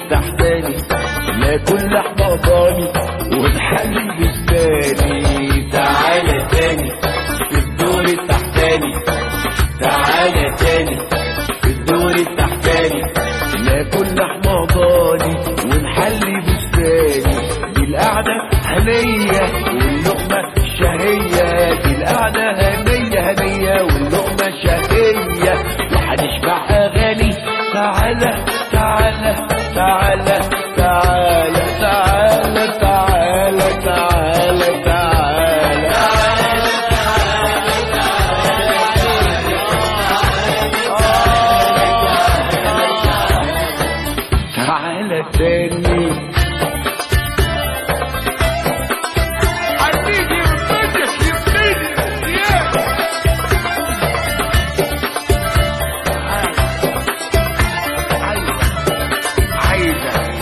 التحتاني ناكل لحمة ضاني ونحلي بستاني تعالى تاني في الدور التحتاني تعالى تاني في الدور التحتاني ناكل لحمة ضاني ونحلي بستاني دي القعدة هنية واللقمة شهية دي القعدة هنية هنية واللقمة شهية وهنشبع أغاني تعالى تعالى تعالى تعالى تعالى تعالى تعالى تعالى تعالى تاني عايزة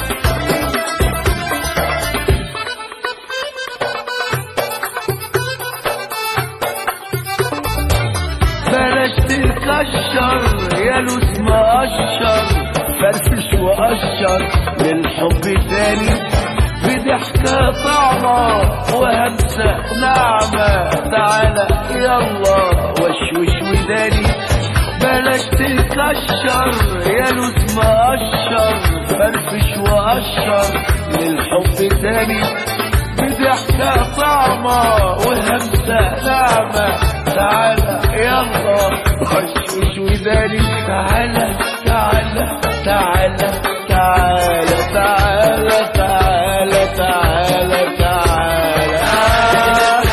بلاش تكشر يا لوز مقشر فرفش وقشر للحب تاني بضحكة طعمة وهمسة ناعمة تعالى يلا وشوش وداني بلاش تكشر يا لوز مقشر فرفش وقشر للحب تاني بضحكة طعمة وهمسة ناعمة تعالى يلا وشوش وداني تعالى تعالى تعالى تعالى تعالى تعالى تعالى تعالى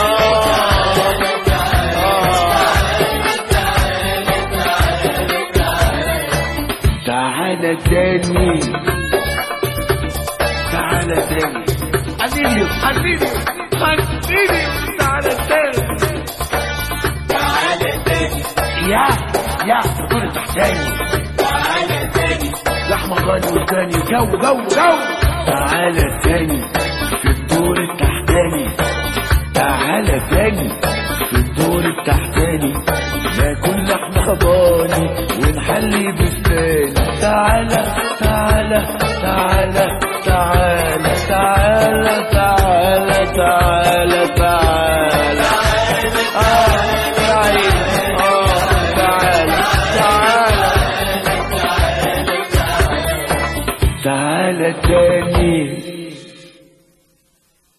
تعالى تاني تعالى تاني حبيبي حبيبي حبيبي تعالى تاني تعالى تاني يا يا دول تحتاني تعالى تاني لحمة غالي والتاني جو جو جو تعالى تاني في الدور التحتاني تعالى تاني في الدور التحتاني ناكل لحمة ضاني ونحلي بستاني تعالى تعالى تعالى تعالى تعالى تعالى تعالى تعالى